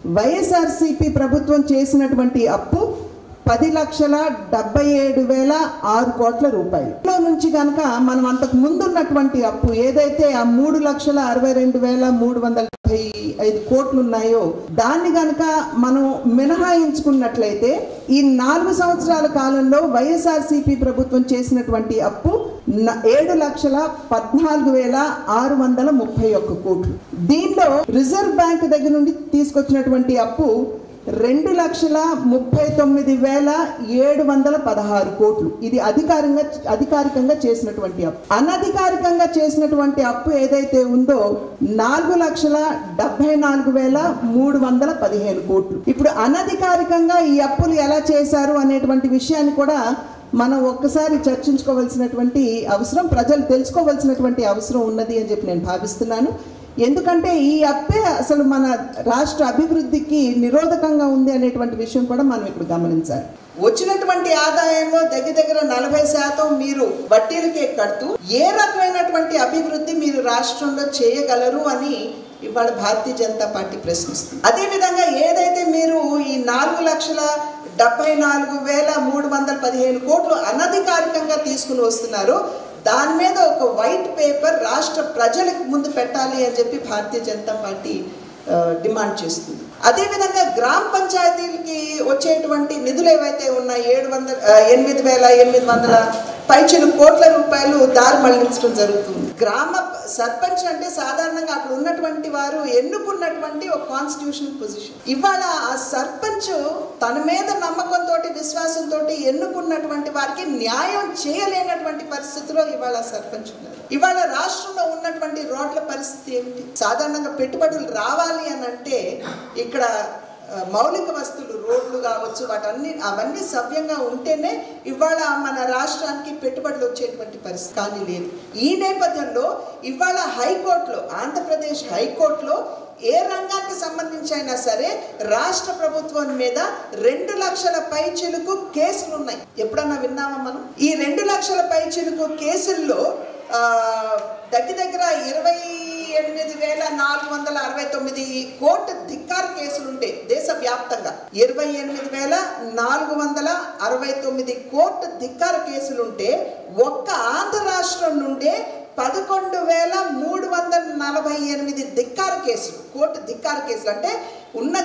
వైఎస్ఆర్సీపీ ప్రభుత్వం చేసినటువంటి అప్పు పది లక్షల డెబ్బై ఏడు వేల ఆరు కోట్ల రూపాయలు ఇందులో నుంచి కనుక మనం అంతకు ముందున్నటువంటి అప్పు ఏదైతే ఆ మూడు లక్షల అరవై రెండు వేల మూడు వందల డెబ్బై ఐదు కోట్లు ఉన్నాయో దాన్ని కనుక మనం మినహాయించుకున్నట్లయితే ఈ నాలుగు సంవత్సరాల కాలంలో వైఎస్ఆర్సీపీ ప్రభుత్వం చేసినటువంటి అప్పు న- ఏడు లక్షల పద్నాలుగు వేల ఆరు వందల ముప్పై ఒక్క కోట్లు దీనిలో రిజర్వ్ బ్యాంక్ దగ్గర నుండి తీసుకొచ్చినటువంటి అప్పు రెండు లక్షల ముప్పై తొమ్మిది వేల ఏడు వందల పదహారు కోట్లు ఇది అధికారంగా అధికారికంగా చేసినటువంటి అప్పు అనధికారికంగా చేసినటువంటి అప్పు ఏదైతే ఉందో నాలుగు లక్షల డెబ్బై నాలుగు వేల మూడు వందల పదిహేను కోట్లు ఇప్పుడు అనధికారికంగా ఈ అప్పులు ఎలా చేశారు అనేటువంటి విషయాన్ని కూడా మనం ఒక్కసారి చర్చించుకోవాల్సినటువంటి అవసరం ప్రజలు తెలుసుకోవాల్సినటువంటి అవసరం ఉన్నది అని చెప్పి నేను భావిస్తున్నాను ఎందుకంటే ఈ అప్పే అసలు మన రాష్ట్ర అభివృద్ధికి నిరోధకంగా ఉంది అనేటువంటి విషయం కూడా మనం ఇప్పుడు గమనించాలి వచ్చినటువంటి ఆదాయంలో దగ్గర దగ్గర నలభై శాతం మీరు వడ్డీలకే కడుతూ ఏ రకమైనటువంటి అభివృద్ధి మీరు రాష్ట్రంలో చేయగలరు అని ఇవాళ భారతీయ జనతా పార్టీ ప్రశ్నిస్తుంది అదేవిధంగా ఏదైతే మీరు ఈ నాలుగు లక్షల డెబ్బై నాలుగు వేల మూడు వందల పదిహేను కోట్లు అనధికారికంగా తీసుకుని వస్తున్నారో దాని మీద ఒక వైట్ పేపర్ రాష్ట్ర ప్రజలకు ముందు పెట్టాలి అని చెప్పి భారతీయ జనతా పార్టీ ఆ, డిమాండ్ చేస్తుంది అదేవిధంగా గ్రామ పంచాయతీలకి వచ్చేటువంటి నిధులు ఏవైతే ఉన్నాయి ఏడు వందల ఆ, ఎనిమిది వేల ఎనిమిది వందల పైచిలు కోట్ల రూపాయలు దారి మళ్లించడం జరుగుతుంది గ్రామ సర్పంచ్ అంటే సాధారణంగా అక్కడ ఉన్నటువంటి వారు ఎన్నుకున్నటువంటి ఒక కాన్స్టిట్యూషనల్ పొజిషన్ ఇవాళ ఆ సర్పంచ్ తన మీద నమ్మకంతో విశ్వాసంతో ఎన్నుకున్నటువంటి వారికి న్యాయం చేయలేనటువంటి పరిస్థితిలో ఇవాళ సర్పంచ్ ఉన్నారు ఇవాళ రాష్ట్రంలో ఉన్నటువంటి రోడ్ల పరిస్థితి ఏమిటి సాధారణంగా పెట్టుబడులు రావాలి అని అంటే ఇక్కడ ఆ, మౌలిక వస్తువులు రోడ్లు కావచ్చు వాటన్ని అవన్నీ సవ్యంగా ఉంటేనే ఇవాళ మన రాష్ట్రానికి పెట్టుబడులు వచ్చేటువంటి పరిస్థితి కానీ లేదు ఈ నేపథ్యంలో ఇవాళ హైకోర్టులో ఆంధ్రప్రదేశ్ హైకోర్టులో ఏ రంగానికి సంబంధించి అయినా సరే రాష్ట్ర ప్రభుత్వం మీద రెండు లక్షల పైచిలుకు కేసులు ఉన్నాయి ఎప్పుడన్నా విన్నామా మనం ఈ రెండు లక్షల పైచిలుకు కేసుల్లో ఆ, దగ్గర దగ్గర ఇరవై ఎనిమిది వేల నాలుగు వందల అరవై తొమ్మిది కోర్టు ధిక్కార కేసులుంటే దేశవ్యాప్తంగా ఇరవై ఎనిమిది వేల నాలుగు వందల అరవై తొమ్మిది కోర్టు ధిక్కార కేసులుంటే ఒక్క ఆంధ్ర రాష్ట్రం నుండే పదకొండు వేల మూడు వందల నలభై ఎనిమిది ధిక్కార కేసులు కోర్టు ధిక్కార కేసులు అంటే ఉన్న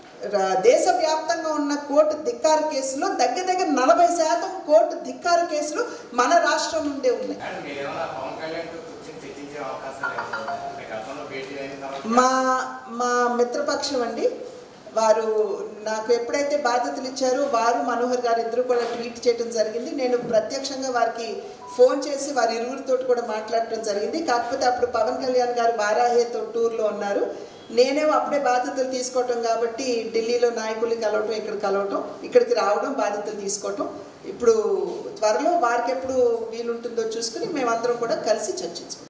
ర- దేశవ్యాప్తంగా ఉన్న కోర్టు ధిక్కార కేసులో దగ్గర దగ్గర నలభై శాతం కోర్టు ధిక్కార కేసులు మన రాష్ట్రం నుండే ఉన్నాయి అండ్ మీరేమన్నా పవన్ కళ్యాణ్ తో కూర్చొని చర్చించే అవకాశం లేదు అంటే గతంలో భేటీ అయిన తర్వాత మా మా మిత్రపక్షం అండి వారు నాకు ఎప్పుడైతే బాధ్యతలు ఇచ్చారో వారు మనోహర్ గారు ఇద్దరు కూడా ట్వీట్ చేయడం జరిగింది నేను ప్రత్యక్షంగా వారికి ఫోన్ చేసి వారి ఇరువురితో కూడా మాట్లాడటం జరిగింది కాకపోతే అప్పుడు పవన్ కళ్యాణ్ గారు వారాహేతో టూర్లో ఉన్నారు నేనేమో అప్పుడే బాధ్యతలు తీసుకోవటం కాబట్టి ఢిల్లీలో నాయకుల్ని కలవటం ఇక్కడ కలవటం ఇక్కడికి రావడం బాధ్యతలు తీసుకోవటం ఇప్పుడు త్వరలో వారికి ఎప్పుడు వీలుంటుందో చూసుకుని మేమందరం కూడా కలిసి చర్చించుకుంటాం